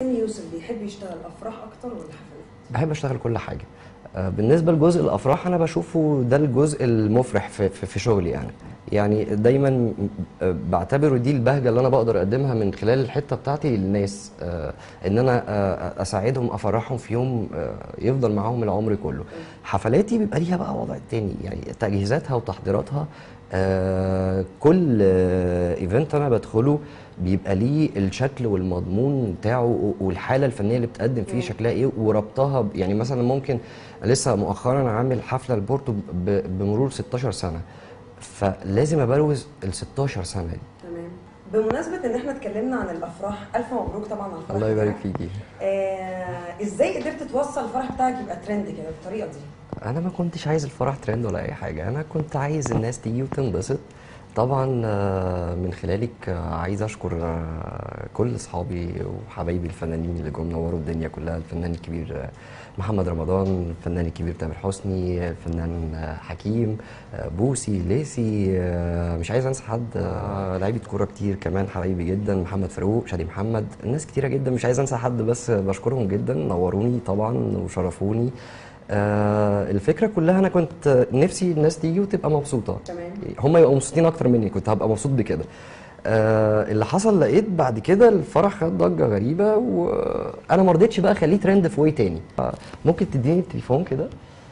يوسف بيحب يشتغل افراح اكتر ولا حفلات؟ بحب اشتغل كل حاجه آه، بالنسبه لجزء الافراح انا بشوفه ده الجزء المفرح في, في, في شغلي يعني يعني دايما م- آه، بعتبره دي البهجه اللي انا بقدر اقدمها من خلال الحته بتاعتي للناس آه، ان انا آه، اساعدهم افرحهم في يوم آه، يفضل معاهم العمر كله حفلاتي بيبقى ليها بقى وضع تاني يعني تجهيزاتها وتحضيراتها آه، كل ايفنت انا بدخله بيبقى ليه الشكل والمضمون بتاعه و- والحاله الفنيه اللي بتقدم فيه شكلها ايه وربطها ب- يعني مثلا ممكن لسه مؤخرا عامل حفله لبورتو ب- بمرور 16 سنه فلازم ابروز ال 16 سنه دي تمام بمناسبه ان احنا اتكلمنا عن الافراح الف مبروك طبعا على الفرح الله يبارك بتاعك. فيكي آه ازاي قدرت توصل الفرح بتاعك يبقى ترند كده بالطريقه دي؟ انا ما كنتش عايز الفرح ترند ولا اي حاجه انا كنت عايز الناس تيجي وتنبسط طبعا آه، من خلالك آه، عايز اشكر آه، كل اصحابي وحبايبي الفنانين اللي جم نوروا الدنيا كلها الفنان الكبير آه، محمد رمضان الفنان الكبير تامر حسني الفنان آه، حكيم آه، بوسي ليسي آه، مش عايز انسى حد آه، لعيبه كوره كتير كمان حبايبي جدا محمد فاروق شادي محمد الناس كتيره جدا مش عايز انسى حد بس بشكرهم جدا نوروني طبعا وشرفوني آه الفكره كلها انا كنت نفسي الناس تيجي وتبقى مبسوطه تمام هم يبقوا مبسوطين اكتر مني كنت هبقى مبسوط بكده آه اللي حصل لقيت بعد كده الفرح خد ضجه غريبه وانا ما رضيتش بقى اخليه ترند في واي تاني آه ممكن تديني التليفون كده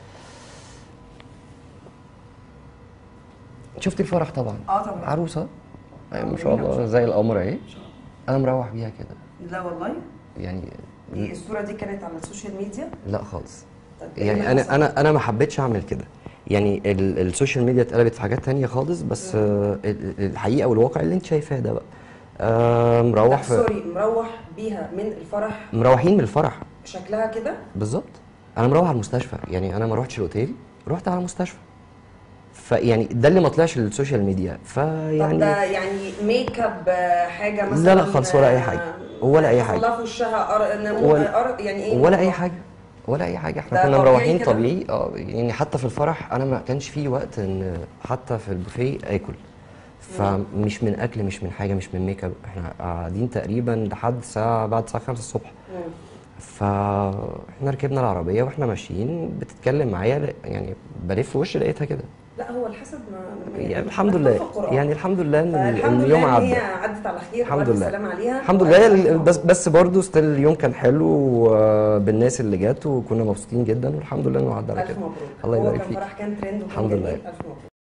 شفت الفرح طبعا اه طبعا عروسه أيوة ما شاء الله زي القمر اهي انا مروح بيها كده لا والله يعني دي الصوره دي كانت على السوشيال ميديا لا خالص طب إيه اللي يعني حصل؟ انا انا انا ما حبيتش اعمل كده يعني ال- السوشيال ميديا اتقلبت في حاجات تانية خالص بس آه، ال- ال- الحقيقه والواقع اللي انت شايفاه ده بقى آه، مروح لا، في سوري مروح بيها من الفرح مروحين من الفرح شكلها كده بالظبط انا مروح على المستشفى يعني انا ما روحتش الاوتيل رحت على المستشفى فيعني ده اللي ما طلعش للسوشيال ميديا طب فيعني ده يعني ميك اب آه، حاجه مثلا لا لا خالص ولا أي حاجة. ولا أي حاجة. الله في وشها أر... نمو... ولا- أر... يعني ايه ولا اي حاجه ولا اي حاجه احنا ده كنا طبيعي مروحين كده؟ طبيعي اه يعني حتى في الفرح انا ما كانش في وقت ان حتى في البوفيه اكل فمش من اكل مش من حاجه مش من ميك اب احنا قاعدين تقريبا لحد الساعه بعد الساعه 5 الصبح مم. فاحنا ركبنا العربيه واحنا ماشيين بتتكلم معايا ل- يعني بلف وش لقيتها كده لا هو الحسد ما يعني الحمد مكتوب في لله القرآن. يعني الحمد لله ان ال- فالحمد اليوم لله ان هي عدى عدت على خير الحمد وألف لله. سلام عليها الحمد وألف لله ألف ال- بس مبروك. بس برضه ستيل اليوم كان حلو آه، بالناس اللي جت وكنا مبسوطين جدا والحمد لله انه عدى على الف كده مبروك الله هو يبارك كان فيك فرح كان ترند وكان الحمد جميل لله. الف مبروك